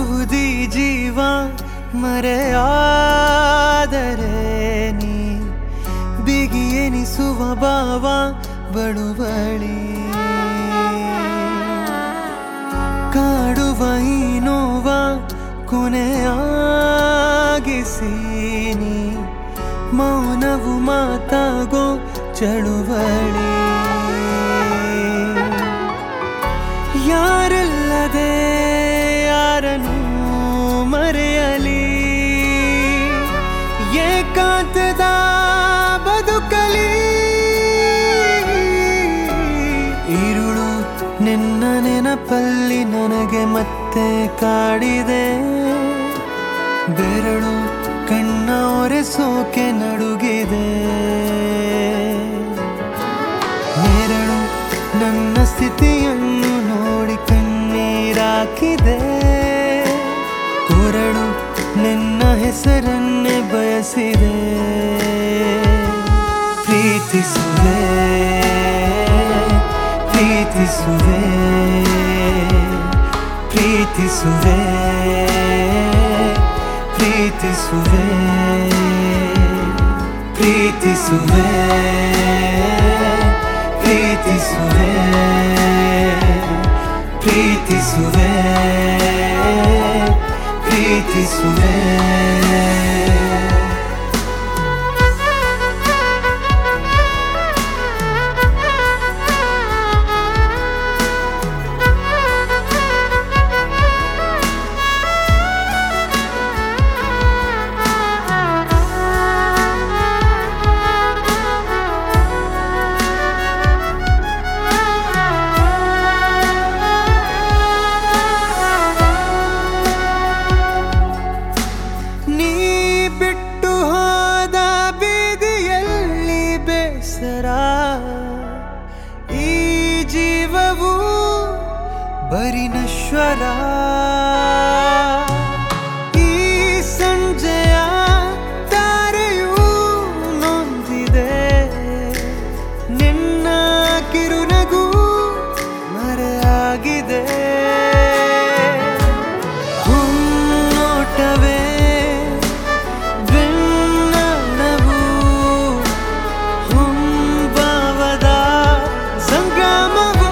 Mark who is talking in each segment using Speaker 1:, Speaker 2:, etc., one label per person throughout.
Speaker 1: ಉಳಿಯುವುದೀ ಜೀವ ಮರೆಯಾದರೆ ನೀ ಬಿಗಿ ಎನಿಸುವ ಭಾವ ಬಳುವಳಿ ಕಾಡುವ ಈ ನೋವ ಕೊನೆಯಾಗಿಸಿ ನೀ ಮೌನವು ಮಾತಾಗೋ ಚಳುವಳಿ ಯಾರಿಲ್ಲದೆ ಯಾರನ್ನು ಮರೆಯಲಿ ಏಕಾಂತದ ಬದುಕಲಿ ഇരുಳು ನಿನ್ನ ನೆನಪಲ್ಲಿ ನನಗೆ ಮತ್ತೆ ಕಾಡಿದೆ ಬೆರಳು ಕಣ್ಣ ಒರೆಸೋಕೆ ನಡುಗಿದೆ ನೆರಳು ನನ್ನ ಸ್ಥಿತಿಯನ್ನು ನೋಡಿ ಕಣ್ಣೀರಾಕಿದೆ ಕೊರಳು ನಿನ್ನ ಹೆಸರನ್ನೇ ಬಯಸಿದೆ ಪ್ರೀತಿಸುವೆ ಪ್ರೀತಿಸುವೆ ಪ್ರೀತಿಸುವೆ ಪ್ರೀತಿಸುವೆ ಪ್ರೀತಿಸುವೆ ಪ್ರೀತಿಸುವೆ ಪ್ರೀತಿಸುವೆ ಪ್ರೀತಿಸುವೆ ನೀ ಬಿಟ್ಟು ಹೋದ ಬೀದಿಯಲ್ಲಿ ಬೇಸರ ಈ ಜೀವವು ಬರಿ ನಶ್ವರ ಈ ಸಂಜೆಯ ತಾರೆಯೂ ನೊಂದಿದೆ ನಿನ್ನ ಕಿರುನಗು ಮರೆಯಾಗಿದೆ ಹುನ್ನೋಟವೇ ಬೆನ್ನಣವು ಹುಂಬಾವದ ಸಂಗ್ರಾಮವು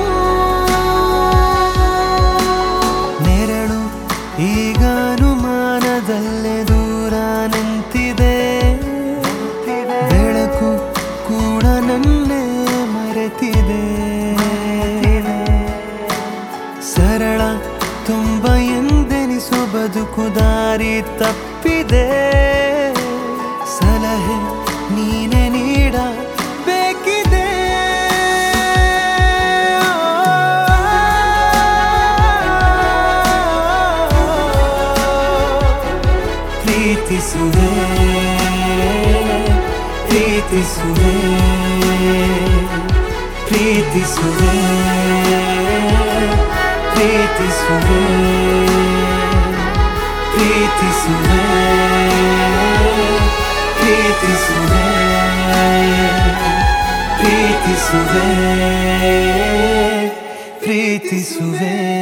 Speaker 1: ನೆರಳು ಈಗ ಅನುಮಾನದಲ್ಲೇ ದೂರ ನಿಂತಿದೆ ಬೆಳಕು ಕೂಡ ನನ್ನೇ ಮರೆತಿದೆ ಸರಳ ತುಂಬ ಎಂದೆನಿಸೋ ಬದುಕು ದಾರಿ ತಪ್ಪಿದೆ ಸಲಹೆ ನೀನೆ ನೀಡ ಬೇಕಿದೆ ಪ್ರೀತಿಸುವೆ ಪ್ರೀತಿಸುವೆ ಪ್ರೀತಿಸುವೆ ಪ್ರೀತಿಸುವೆ ಪ್ರೀತಿಸುವೆ ಪ್ರೀತಿಸುವೆ ಪ್ರೀತಿಸುವೆ ಪ್ರೀತಿಸುವೆ